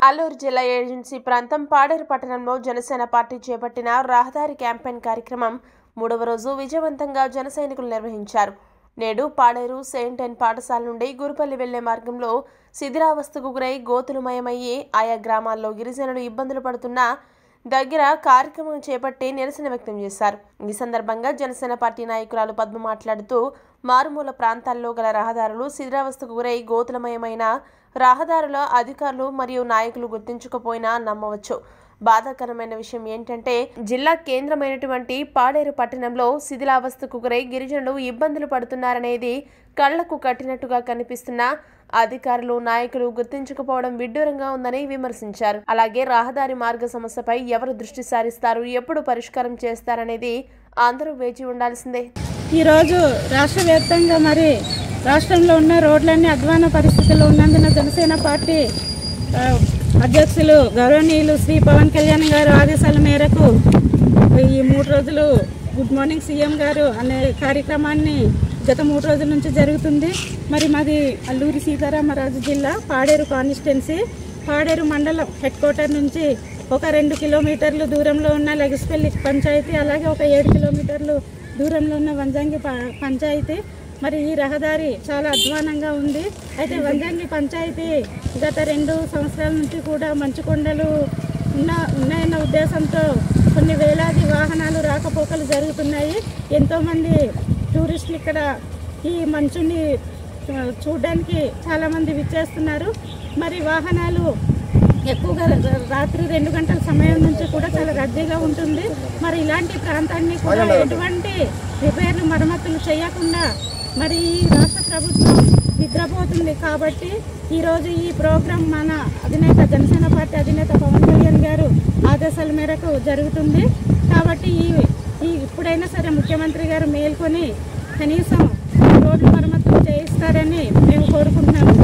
అల్లూరు జిల్లా ఏజెన్సీ ప్రాంతం పాడేరు పట్టణంలో జనసేన పార్టీ చేపట్టిన రహదారి క్యాంపెయిన్ కార్యక్రమం మూడవ రోజు విజయవంతంగా జన సైనికులు నిర్వహించారు నేడు పాడేరు సెయింట్ అండ్ పాఠశాల నుండి గురుపల్లి వెళ్లే మార్గంలో శిథిరావస్థకు గురై గోతులమయమయ్యి ఆయా గ్రామాల్లో గిరిజనులు ఇబ్బందులు పడుతున్నా దగ్గర కార్యక్రమం చేపట్టి నిరసన వ్యక్తం చేశారు ఈ సందర్భంగా జనసేన పార్టీ నాయకురాలు పద్మ మాట్లాడుతూ మారుమూల ప్రాంతాల్లో గల రహదారులు శిథిరావస్థకు గురై గోతులమయమైన రహదారుల అధికారులు మరియు నాయకులు గుర్తించకపోయినా నమ్మవచ్చు బాధాకరమైన విషయం ఏంటంటే జిల్లా కేంద్రమైనటువంటి పాడేరు పట్టణంలో శిథిలావస్థకు గురై గిరిజనులు ఇబ్బందులు పడుతున్నారనేది కళ్లకు కట్టినట్టుగా కనిపిస్తున్న అధికారులు నాయకులు గుర్తించకపోవడం విడ్డూరంగా ఉందని విమర్శించారు అలాగే రహదారి మార్గ సమస్యపై ఎవరు దృష్టి సారిస్తారు ఎప్పుడు పరిష్కారం చేస్తారనేది అందరూ వేచి ఉండాల్సిందే ఈరోజు రాష్ట్ర వ్యాప్తంగా మరి రాష్ట్రంలో ఉన్న రోడ్లన్నీ అధ్వాన పరిస్థితుల్లో ఉన్నందున జనసేన పార్టీ ఆ, అధ్యక్షులు గౌరవనీయులు శ్రీ పవన్ కళ్యాణ్ గారు ఆదేశాల మేరకు ఈ మూడు రోజులు గుడ్ మార్నింగ్ సీఎం గారు అనే కార్యక్రమాన్ని గత మూడు రోజుల నుంచి జరుగుతుంది మరి మాది అల్లూరి సీతారామరాజు జిల్లా పాడేరు కాన్స్టిట్యున్సీ పాడేరు మండలం హెడ్ క్వార్టర్ నుంచి ఒక రెండు కిలోమీటర్లు దూరంలో ఉన్న లెగస్పల్లి పంచాయతీ అలాగే ఒక ఏడు కిలోమీటర్లు దూరంలో ఉన్న వంజంగి ప- పంచాయతీ మరి ఈ రహదారి చాలా అధ్వానంగా ఉంది అయితే వంజంగి పంచాయతీ గత రెండు సంవత్సరాల నుంచి కూడా మంచు కొండలు ఉన్న ఉన్నాయన్న ఉద్దేశంతో కొన్ని వేలాది వాహనాలు రాకపోకలు జరుగుతున్నాయి ఎంతోమంది టూరిస్టులు ఇక్కడ ఈ మంచుని ఆ, చూడడానికి చాలామంది విచ్చేస్తున్నారు మరి వాహనాలు ఎక్కువగా ర- రాత్రి రెండు గంటల సమయం నుంచి కూడా చాలా రద్దీగా ఉంటుంది మరి ఇలాంటి ప్రాంతాన్ని కూడా ఎటువంటి రిపేర్లు మరమ్మతులు చేయకుండా మరి ఈ రాష్ట్ర ప్రభుత్వం నిద్రపోతుంది కాబట్టి ఈరోజు ఈ ప్రోగ్రాం మన అధినేత జనసేన పార్టీ అధినేత పవన్ కళ్యాణ్ గారు ఆదేశాల మేరకు జరుగుతుంది కాబట్టి ఈ ఈ ఇప్పుడైనా సరే ముఖ్యమంత్రి గారు మేల్కొని కనీసం రోడ్డు మరమ్మతులు చేయిస్తారని మేము కోరుకుంటున్నాము